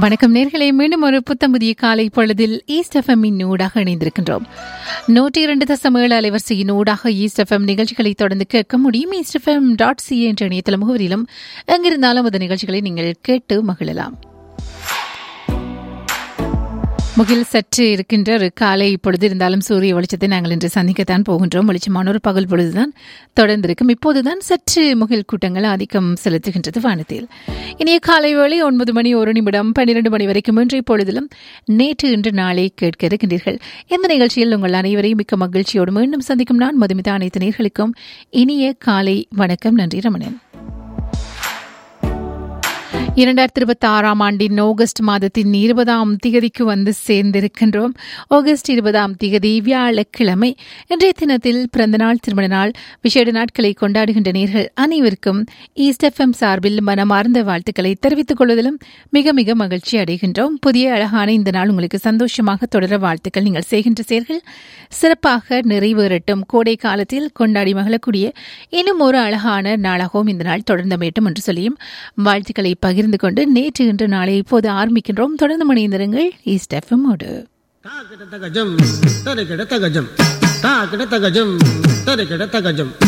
வணக்கம் நேர்களை மீண்டும் ஒரு புத்தம்புதிய காலை பொழுதில் ஈஸ்ட் எஃப்எம்மின் ஊடாக இணைந்திருக்கின்றோம் நூற்றி இரண்டு தசம் ஏழு அலைவரிசையின் ஊடாக ஈஸ்ட் எஃப்எம் நிகழ்ச்சிகளை தொடர்ந்து கேட்க முடியும் ஈஸ்ட் எஃப்எம் டாட் சி என்ற இணையதள முகவரியிலும் எங்கிருந்தாலும் அந்த நிகழ்ச்சிகளை நீங்கள் கேட்டு மகிழலாம் முகில் சற்று இருக்கின்ற ஒரு காலை பொழுது இருந்தாலும் சூரிய வெளிச்சத்தை நாங்கள் இன்று சந்திக்கத்தான் போகின்றோம் வெளிச்சமான ஒரு பகல் பொழுதுதான் தொடர்ந்திருக்கும் இப்போதுதான் சற்று முகில் கூட்டங்கள் ஆதிக்கம் செலுத்துகின்றது வானத்தில் இனிய காலை வேளை ஒன்பது மணி ஒரு நிமிடம் பன்னிரண்டு மணி வரைக்கும் இன்றைய பொழுதிலும் நேற்று இன்று நாளை கேட்க இருக்கின்றீர்கள் இந்த நிகழ்ச்சியில் உங்கள் அனைவரையும் மிக்க மகிழ்ச்சியோடு மீண்டும் சந்திக்கும் நான் மதுமிதா அனைத்து நேர்களுக்கும் இனிய காலை வணக்கம் நன்றி ரமணன் இரண்டாயிரத்தி இருபத்தி ஆறாம் ஆண்டின் ஆகஸ்ட் மாதத்தின் இருபதாம் திகதிக்கு வந்து சேர்ந்திருக்கின்றோம் ஆகஸ்ட் இருபதாம் திகதி வியாழக்கிழமை இன்றைய தினத்தில் பிறந்தநாள் திருமண நாள் விசேட நாட்களை கொண்டாடுகின்ற நேர்கள் அனைவருக்கும் ஈஸ்ட் எஃப்எம் சார்பில் மனமார்ந்த வாழ்த்துக்களை தெரிவித்துக் கொள்வதிலும் மிக மிக மகிழ்ச்சி அடைகின்றோம் புதிய அழகான இந்த நாள் உங்களுக்கு சந்தோஷமாக தொடர வாழ்த்துக்கள் நீங்கள் செய்கின்ற செயல்கள் சிறப்பாக நிறைவேறட்டும் கோடை காலத்தில் கொண்டாடி மகிழக்கூடிய இன்னும் ஒரு அழகான நாளாகவும் இந்த நாள் தொடர்ந்தமேட்டும் என்று சொல்லியும் வாழ்த்துக்களை பகிர்ந்து கொண்டு நேற்று இன்று நாளை இப்போது ஆரம்பிக்கின்றோம் தொடர்ந்து மணிந்திருங்கள் ஈஸ்ட் எஃப்எம்மோடு తాకిడ తగజం తరికిడ తగజం తాకిడ తగజం తరికిడ తగజం